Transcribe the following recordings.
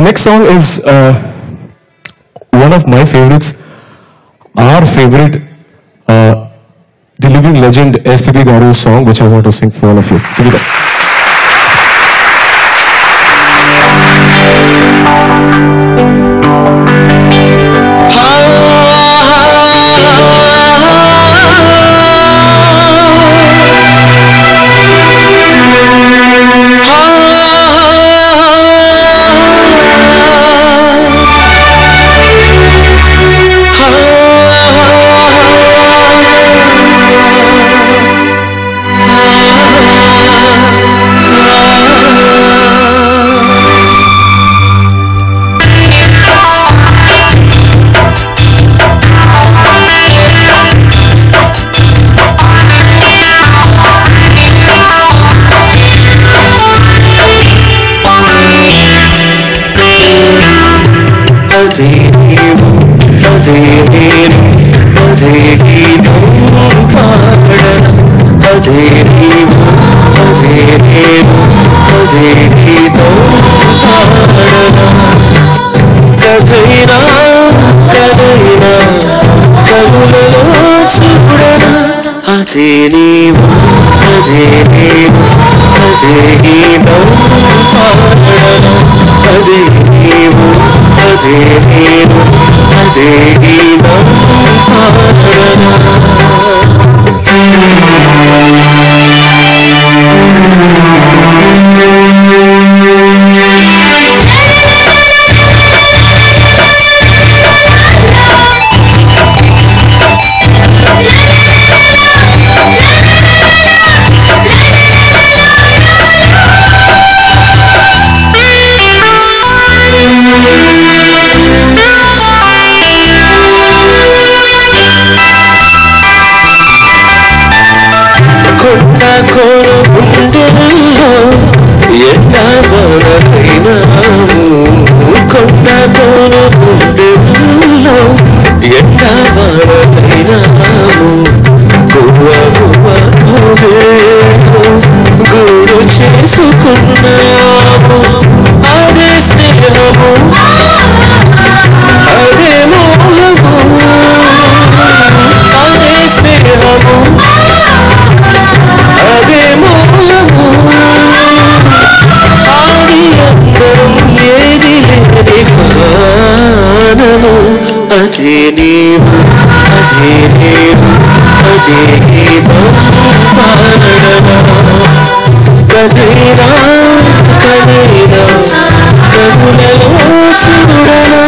next song is uh, one of my favorites. Our favorite, uh, the living legend SPP Garu's song, which I want to sing for all of you. Give it up. అదే నీవు అదే నేను అదే గీతం పాడన అదే నీవు అదే నేను అదే గీతం పాడన కథైనా కథైనా కనులలో చూడన అదే నీవు అదే నేను అదే గీతం పాడన అదే నీవు అదే నేను అదే గీతం పాడన కొండ కోరు గుండెల్లో ఎండ వరదైనాము కొండ కోరు గుండెల్లో ఎండ వరదైనాము గువ్వ గువ్వ కోగేళ్ళు గూడు చేసుకున్నాము అదే స్నేహము అదే మోహము అదే స్నేహము అదే మోహము ఆది అందరం ఏది లేని గానము అదే నీవు అదే నీవు అదే గీతం పాడనా కదైనా కదైనా కనులలో చూడనా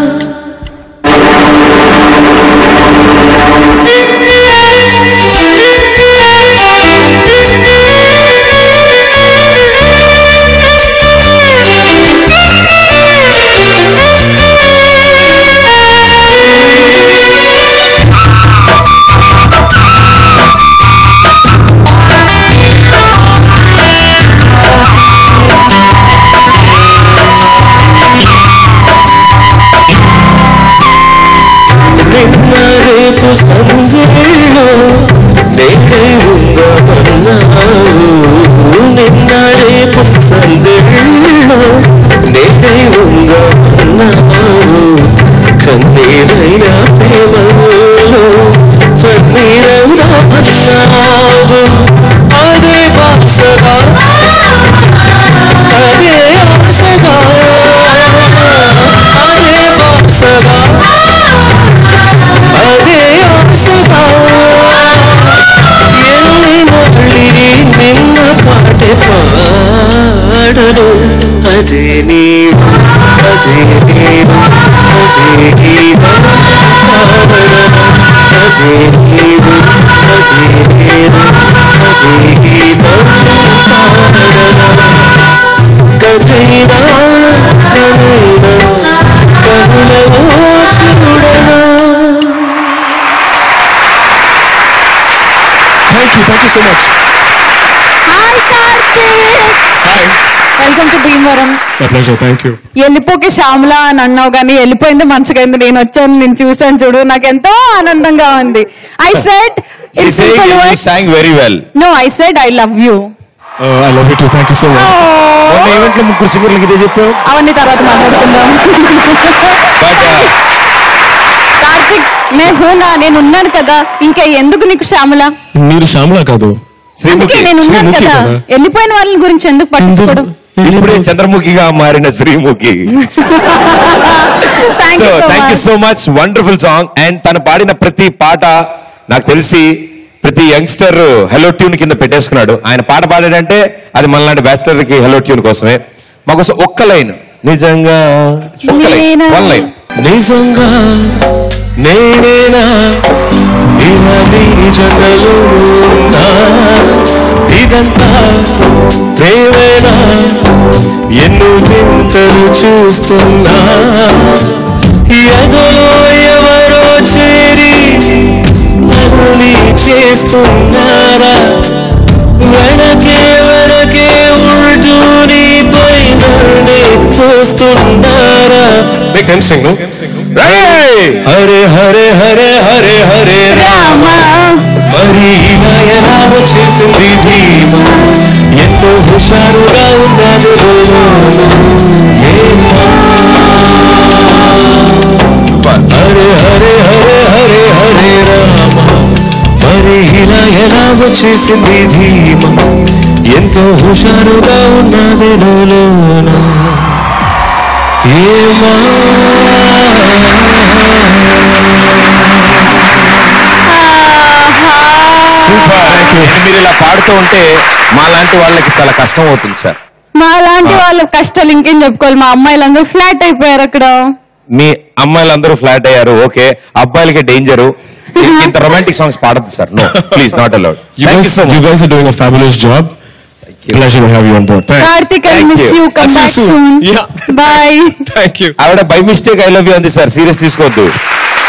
నిన్న రేపు సందేలో నేనే ఉందామన్నావు నిన్న రేపు సందేలో నేనే ఉందామన్నావు కన్నీరైన ప్రేమలో పన్నీరైన అన్నావు అదే భాషగా అదే ఆశగా అదే భాషగా అదే ఆశగా ఎన్ని మళ్ళీ నిన్న పాటే పాడను అదే నీవు అదే నేను అదే గీతం పాడను అదే నీవు అదే నేను అదే గీతం పాడను కథైనా కథైనా కనులలో చూడనా Thank you, thank you so much. Hi Karthik Hi. Welcome to Bhimavaram My pleasure, thank you. వెళ్ళిపోకే శ్యామల అని అన్నావు కానీ వెళ్ళిపోయింది మంచిగా అయింది నేను వచ్చాను నేను చూసాను చూడు నాకు ఎంతో ఆనందంగా ఉంది I said She's saying you sang very well. No I said I love you I love you too thank you so much మొన్న ఈవెంట్ లో ముగ్గురు సింగర్లకి ఇదే చెప్పావు అవన్నీ తర్వాత మాట్లాడుకుందాం బట్ కార్తిక్ నే హూనా నేను ఉన్నాను కదా ఇంకా ఎందుకు నీకు శ్యామల మీరు శ్యామలా కాదు అందుకే నేను ఉన్నాను శ్రీముఖి కదా కదా. వెళ్ళిపోయిన వాళ్ళ గురించి ఎందుకు పట్టించుకోవడం ఇప్పుడే చంద్రముఖిగా మారిన Sreemukhi thank so you so thank you much so much wonderful song and తను పాడిన ప్రతి పాట నాకు తెలిసి ప్రతి యంగ్స్టర్ హెలో ట్యూన్ కింద పెట్టేసుకున్నాడు ఆయన పాట పాడాడంటే అది మనలాంటి బ్యాచిలర్ కి హెలో ట్యూన్ కోసమే మాకోసం ఒక్క లైన్ నిజంగా ఒక్క లైన్ నేనా? వన్ లైన్ నిజంగా నేనేనా ఇలా నీ జతలో ఉన్నా ఇదంతా ప్రేమేనా ఎన్ను వింతలు చూస్తున్నా ఎదలో ఎవరో చేరి అల్లి చేస్తున్నారా వెనకే వెనకే ఉంటూ నీపై నన్నే చూస్తున్నారా Make them sing, no? Hare Hare Hare Hare Hare Rama మరి ఇలా ఎలా వచ్చేసింది ధీమ ఎంతో హుషారుగా ఉన్నది హరే హరే హరే హరే హరే రామ మరి ఇలా ఎలా వచ్చేసింది ధీమ ఎంతో హుషారుగా ఉన్నది లోన ఏమా సూపర్ మీరు ఇలా పాడుతూ ఉంటే మా లాంటి వాళ్ళకి చాలా కష్టం అవుతుంది సార్ మా లాంటి వాళ్ళ కష్టాలు ఇంకేం చెప్పుకోవాలి మా అమ్మాయిలందరూ ఫ్లాట్ అయిపోయారు అక్కడ మీ అమ్మాయిలందరూ ఫ్లాట్ అయ్యారు ఓకే అబ్బాయిలకి డేంజరు ఇంత రొమాంటిక్ సాంగ్స్ పాడద్దు sir no please not allowed You guys, you guys are doing a fabulous job. Pleasure to have you on board. Thanks. Karthik I Thank miss you. You come I'll see back you soon. Soon Yeah. Bye Thank you. ఆవిడ bye mistake I love you అంది sir serious తీసుకోవద్దు